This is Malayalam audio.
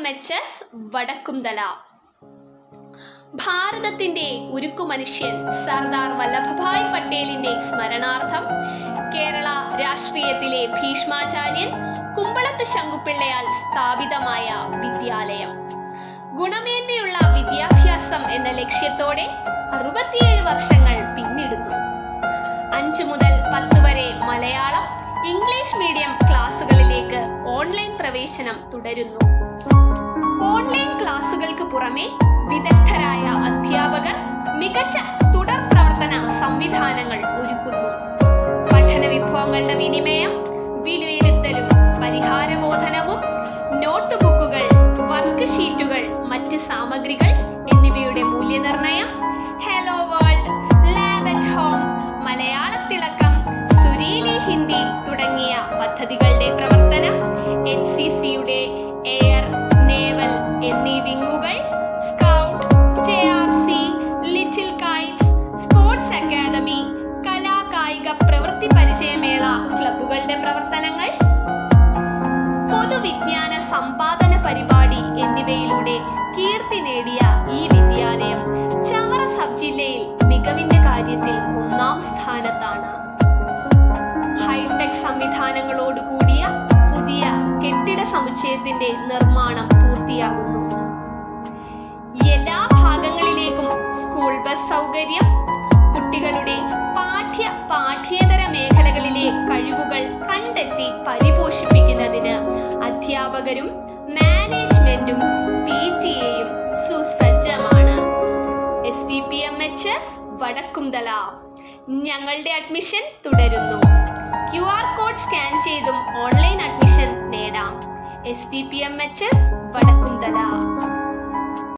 എച്ച് എസ് വടക്കുംതല ഭാരതത്തിന്റെ ഉരുക്കു മനുഷ്യൻ സർദാർ വല്ലഭഭായ് പട്ടേലിന്റെ സ്മരണാർത്ഥം കേരള രാഷ്ട്രീയത്തിലെ ഭീഷ്മാചാര്യൻ കുമ്പളത്ത് ശങ്കുപിള്ളയാൽ സ്ഥാപിതമായ വിദ്യാലയം ഗുണമേന്മയുള്ള വിദ്യാഭ്യാസം എന്ന ലക്ഷ്യത്തോടെ അറുപത്തിയേഴ് വർഷങ്ങൾ പിന്നിടുന്നു അഞ്ചു മുതൽ പത്ത് വരെ മലയാളം ഇംഗ്ലീഷ് മീഡിയം ക്ലാസുകളിലേക്ക് ഓൺലൈൻ പ്രവേശനം തുടരുന്നു ഓൺലൈൻ ക്ലാസുകൾക്ക് പുറമെ വിദഗ്ധരായ അധ്യാപകർ മികച്ച തുടർ പ്രവർത്തന സംവിധാനങ്ങൾ ഒരുക്കുന്നു പഠന വിഭവങ്ങളുടെ വിനിമയം വിലയിരുത്തലും പരിഹാരബോധനവും നോട്ട് ബുക്കുകൾ വർക്ക് ഷീറ്റുകൾ മറ്റ് സാമഗ്രികൾ എന്നിവയുടെ മൂല്യനിർണ്ണയം hello world lab at home മലയാളത്തിളക്കം സുരീലി ഹിന്ദി തുടങ്ങിയ പദ്ധതികളുടെ പ്രവർത്തനം എൻ സി സിയുടെ എയർ നേവൽ എന്നീ വിങ്ങുകൾ scout J R C little kites sports academy കലാ കായിക പ്രവൃത്തി പരിചയമേള ക്ലബ്ബുകളുടെ പ്രവർത്തനങ്ങൾ പൊതുവിജ്ഞാന സമ്പാദന പരിപാടി എന്നിവയിലൂടെ കീർത്തി നേടിയ ഈ വിദ്യാലയം ചവറ സബ് ജില്ലയിൽ മികവിന്റെ കാര്യത്തിൽ ഒന്നാം സ്ഥാനത്താണ് ഹൈടെക് സംവിധാനങ്ങളോടുകൂടിയ പുതിയ കെട്ടിട സമുച്ചയത്തിന്റെ നിർമ്മാണം പൂർത്തിയാകുന്നു എല്ലാ ഭാഗങ്ങളിലേക്കും സ്കൂൾ ബസ് സൗകര്യം കുട്ടികളുടെ പാഠ്യ പാഠ്യേതര മേഖലകളിലെ കഴിവുകൾ കണ്ടെത്തി പരിപോഷിപ്പിക്കുന്നതിന് അധ്യാപകരും മാനേജ്മെന്റും പി ടി എയും സുസജ്ജമാണ് S P P M H S Vadakkumthala ഞങ്ങളുടെ അഡ്മിഷൻ തുടരുന്നു ക്യു ആർ കോഡ് സ്കാൻ ചെയ്തും ഓൺലൈൻ അഡ്മിഷൻ നേടാം S P P M H S വടക്കുംതല